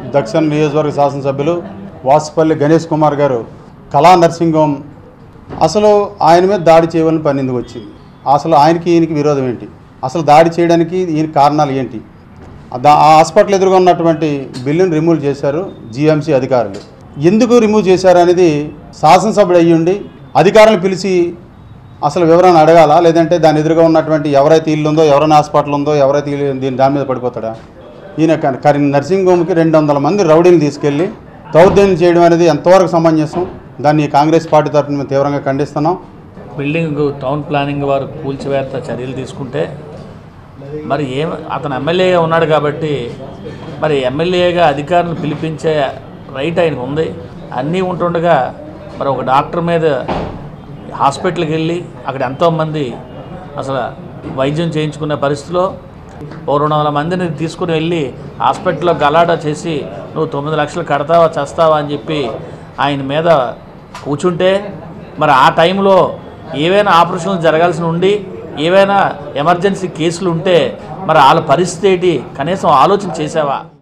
దక్షిణ నియోజకవర్గ శాసనసభ్యులు వాసుపల్లి గణేష్ కుమార్ గారు కళా నర్సింగ్ హోమ్ అసలు ఆయన మీద దాడి చేయవలసిన పని ఎందుకు వచ్చింది అసలు ఆయనకి ఈయనకి విరోధం ఏంటి అసలు దాడి చేయడానికి ఈయన కారణాలు ఏంటి దా ఆ హాస్పిటల్ ఎదురుగా ఉన్నటువంటి బిల్లును రిమూవ్ చేశారు జీఎంసీ అధికారులు ఎందుకు రిమూవ్ చేశారు అనేది శాసనసభ్యుడు అయ్యుండి అధికారులను పిలిచి అసలు వివరణ అడగాలా లేదంటే దాని ఎదురుగా ఉన్నటువంటి ఎవరైతే ఇల్లు ఉందో ఎవరైనా హాస్పిటల్ ఉందో ఎవరైతే ఇల్లు దీని దాని మీద పడిపోతాడా ఈయన క- కరీ నర్సింగ్ హోమ్కి రెండు వందల మంది రౌడీని తీసుకెళ్ళి దౌర్జన్యం చేయడం అనేది ఎంతవరకు సమంజసం దాన్ని కాంగ్రెస్ పార్టీ తరఫున మేము తీవ్రంగా ఖండిస్తున్నాం బిల్డింగ్ టౌన్ ప్లానింగ్ వారు కూల్చివేత చర్యలు తీసుకుంటే మరి ఏం అతను ఎమ్మెల్యేగా ఉన్నాడు కాబట్టి మరి ఎమ్మెల్యేగా అధికారులను పిలిపించే రైట్ ఆయనకు ఉంది అన్నీ ఉంటుండగా మరి ఒక డాక్టర్ మీద హాస్పిటల్కి వెళ్ళి అక్కడ ఎంతోమంది అసలు వైద్యం చేయించుకునే పరిస్థితిలో ఓ రెండు వందల మందిని తీసుకుని వెళ్ళి హాస్పిటల్లో గలాటా చేసి నువ్వు తొమ్మిది లక్షలు కడతావా చేస్తావా అని చెప్పి ఆయన మీద కూర్చుంటే మరి ఆ టైంలో ఏవైనా ఆపరేషన్లు జరగాల్సి ఉండి ఏవైనా ఎమర్జెన్సీ కేసులు ఉంటే మరి వాళ్ళ పరిస్థితి ఏంటి కనీసం ఆలోచన చేసావా